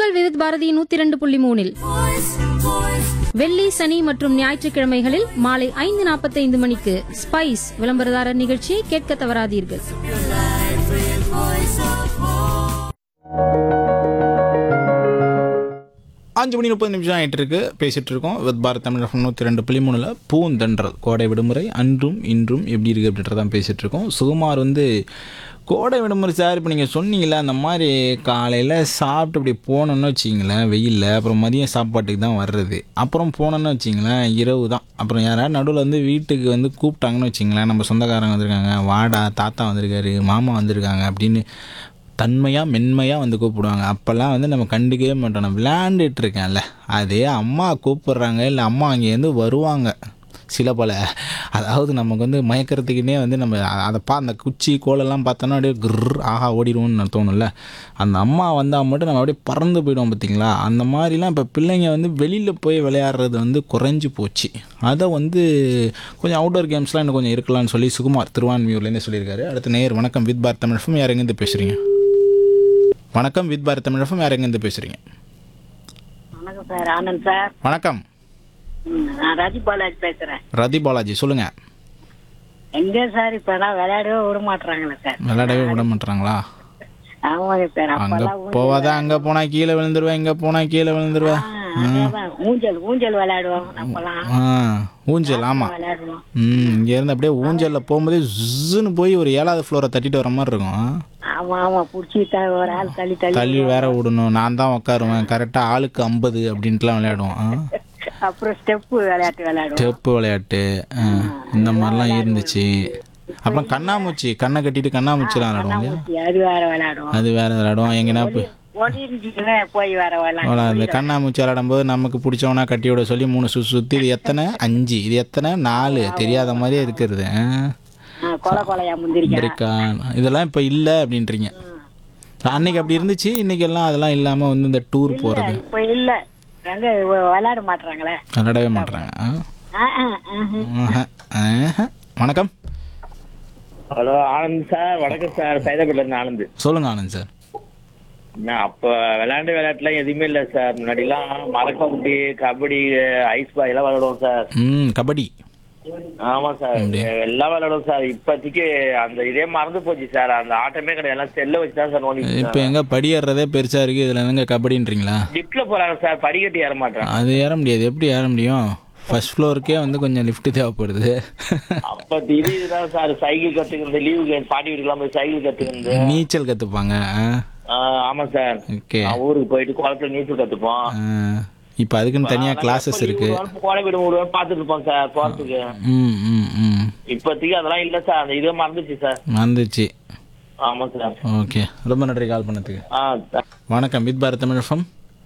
உங்கள் விவித் பாரதி நூத்தி இரண்டு புள்ளி மூணில் வெள்ளி சனி மற்றும் ஞாயிற்றுக்கிழமைகளில் மாலை ஐந்து நாற்பத்தைந்து மணிக்கு ஸ்பைஸ் விளம்பரதாரர் நிகழ்ச்சியை கேட்க தவறாதீர்கள் அஞ்சு மணி முப்பது நிமிஷம் ஆகிட்டு இருக்கு பேசிட்டு இருக்கோம் வித் பாரத் தமிழ் நூற்றி ரெண்டு புள்ளி மூணில் பூந்தென்றல் கோடை விடுமுறை அன்றும் இன்றும் எப்படி இருக்குது அப்படின்றதான் பேசிட்டு இருக்கோம் சுகுமார் வந்து கோடை விடுமுறை சார் இப்போ நீங்கள் சொன்னீங்களே அந்த மாதிரி காலையில் சாப்பிட்டு இப்படி போனோன்னு வச்சிங்களேன் வெயிலில் அப்புறம் மதியம் சாப்பாட்டுக்கு தான் வர்றது அப்புறம் போனோன்னு வச்சிங்களேன் இரவு தான் அப்புறம் யாராவது நடுவில் வந்து வீட்டுக்கு வந்து கூப்பிட்டாங்கன்னு வச்சிங்களேன் நம்ம சொந்தக்காரங்க வந்திருக்காங்க வாடா தாத்தா வந்திருக்காரு மாமா வந்திருக்காங்க அப்படின்னு தன்மையாக மென்மையாக வந்து கூப்பிடுவாங்க அப்போல்லாம் வந்து நம்ம கண்டுக்கவே மாட்டோம் நான் விளையாண்டுட்டு இருக்கேன்ல அதே அம்மா கூப்பிடுறாங்க இல்லை அம்மா அங்கேருந்து வருவாங்க சில பல அதாவது நமக்கு வந்து மயக்கிறதுக்குன்னே வந்து நம்ம அ- அதை பா அந்த குச்சி கோலெல்லாம் பார்த்தோன்னா அப்படியே கிர் ஆஹா ஓடிடுவோம்னு தோணும்ல அந்த அம்மா வந்தால் மட்டும் நம்ம அப்படியே பறந்து போயிடுவோம் பார்த்தீங்களா அந்த மாதிரிலாம் இப்போ பிள்ளைங்க வந்து வெளியில் போய் விளையாடுறது வந்து குறைஞ்சி போச்சு அதை வந்து கொஞ்சம் அவுட்டோர் கேம்ஸ்லாம் இன்னும் கொஞ்சம் இருக்கலாம்னு சொல்லி சுகுமார் திருவான்மியூர்லேருந்து சொல்லியிருக்காரு அடுத்து நேர் வணக்கம் வித் பார் தமிழ் யார் எங்கேருந்து பேசுகிறீங்க வணக்கம் வித் பாரத் தமிழகம் யார் எங்கேருந்து பேசுகிறீங்க வணக்கம் சார் ஆனந்த் சார் வணக்கம் ம், நான் ராஜி பாலாஜி பேசுறேன் ரதி பாலாஜி சொல்லுங்கள் எங்க சார் இப்பெல்லாம் விளையாடவே விட மாட்டாங்களே சார் விளையாடவே விட மாட்டாங்களா ஆமாங்க சார் அங்கே அப்பெல்லாம் ஊ- போவாதா அங்கே போனால் கீழே விழுந்துருவேன் இங்கே போனால் கீழே விழுந்துருவேன் ஆ, அதேதான். ஊஞ்சல் ஊஞ்சல் விளையாடுவோம் அப்பெல்லாம் ஆ ஊஞ்சல் ஆமாம் விளையாடுவோம் ம் இங்கேருந்து அப்படியே ஊஞ்சலில் போகும்போதே ஜுன்னு போய் ஒரு ஏழாவது ஃப்ளோரை தட்டிட்டு வர மாதிரி இருக்கும் ஆமா ஆமா புடிச்சு த- ஒரு ஆள் தள்ளி தள்ளி தள்ளி வேற விடணும் நான் தான் உட்காருவேன் கரெக்டாக ஆளுக்கு ஐம்பது அப்படின்ட்டுலாம் விளையாடுவோம் ஆ அப்புறம் ஸ்டெப்பு விளையாட்டு விளையாடுவோம் ஸ்டெப்பு விளையாட்டு ஆ, இந்த மாதிரிலாம் இருந்துச்சு அப்புறம் கண்ணாமூச்சி கண்ணை கட்டிட்டு கண்ணாமூச்சிலாம் விளையாடுவோம் இல்லையா ஊசி, அது வேற விளையாடுவோம் அது வேற விளையாடுவோம் எங்கன்னா போய் ஒடிஞ்சுக்கின்னு போய் வேற விளையாடுவோம் அவ்வளோ அந்த கண்ணாமூச்சி விளையாடும்போது நமக்கு பிடிச்சவனா கட்டி விட சொல்லி மூணு சுற்றி சுற்றி இது எத்தனை அஞ்சு இது எத்தனை நாலு தெரியாத மாதிரியே இருக்கிறது ஆ? ஆ, கொலை கொலையா முந்திரிக்கா இருக்கா இதெல்லாம் இப்போ இல்லை அப்படின்றீங்க அன்னைக்கு அப்படி இருந்துச்சு இன்னைக்கு எல்லாம் அதெல்லாம் இல்லாமல் வந்து இந்த டூர் போகிறது இப்ப இல்ல எங்க வ- விளையாட மாட்டாங்களே விளையாடவே மாட்டுறாங்க ஆ? ஆ, ஆ, ஆஹ். ஆஹா. ஆஹா. வணக்கம் ஹலோ ஆனந்த் சார் வணக்கம் சார் சைதாப்பேட்டில இருந்து ஆனந்த் சொல்லுங்க ஆனந்த் சார் நான் அப்ப விளையாண்டு விளையாட்டுலாம் எதுவுமே இல்லை சார் முன்னாடிலாம் மரக்கம்பட்டி கபடி ஐஸ் பாய் எல்லாம் விளையாடுவோம் சார் ம் கபடி ஆமா சார் எல்லாம் விளையாடுவோம் சார் இப்போதைக்கு அந்த இதே மறந்து போச்சு சார் அந்த ஆட்டமே கிடையாது எல்லாம் செல்ல வச்சு தான் சார் நோண்டி இப்போ எங்கே படி ஏறுறதே பெருசாக இருக்குது இதில் எங்க கபடின்றீங்களா லிப்ட்ல போறாங்க சார் படிக்கட்டு ஏற மாட்டேன் அது ஏற முடியாது எப்படி ஏற முடியும் ஃபர்ஸ்ட் ஃப்ளோருக்கே வந்து கொஞ்சம் லிஃப்ட் தேவைப்படுது அப்ப இது இதுதான் சார் சைக்கிள் கத்துக்கிறது லீவுக்கு பாட்டி வீட்டுக்குலாம் போய் சைக்கிள் கத்துக்கிறது நீச்சல் கற்றுப்பாங்க ஆ, ஆமா சார் ஓகே நான் ஊருக்கு போயிட்டு குளத்துல நீச்சல் கத்துப்போம் இப்போ அதுக்குன்னு தனியாக கிளாஸஸ் இருக்கு கோடை விடும் ஒரு பார்த்துட்டு இருப்போம் சார் போறதுக்கு ம் ம் ம் இப்போதைக்கு அதெல்லாம் இல்ல சார் அந்த இதே மறந்துச்சு சார் வந்துச்சு ஆமா சார் ஓகே ரொம்ப நன்றி கால் பண்ணதுக்கு ஆ வணக்கம் வித் பாரத் தமிழகம்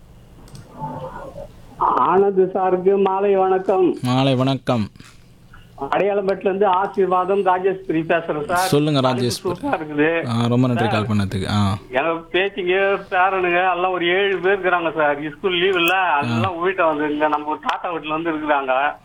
ஆனந்த் சாருக்கு மாலை வணக்கம் மாலை வணக்கம் அடையாளம்பேட்டில இருந்து ஆசீர்வாதம் ராஜேஸ்வரி பேசுறேன் சார் சொல்லுங்க ராஜேஷ் சூப்பரா இருக்குது ஆ, ரொம்ப நன்றி கால் பண்ணதுக்கு ஆ எங்க பேத்திங்க பேரனுங்க எல்லாம் ஒரு ஏழு பேர் இருக்கிறாங்க சார் ஸ்கூல் லீவ் இல்ல அதெல்லாம் வீட்டை வந்து இங்க நம்ம தாத்தா வீட்டுல வந்து இருக்கிறாங்க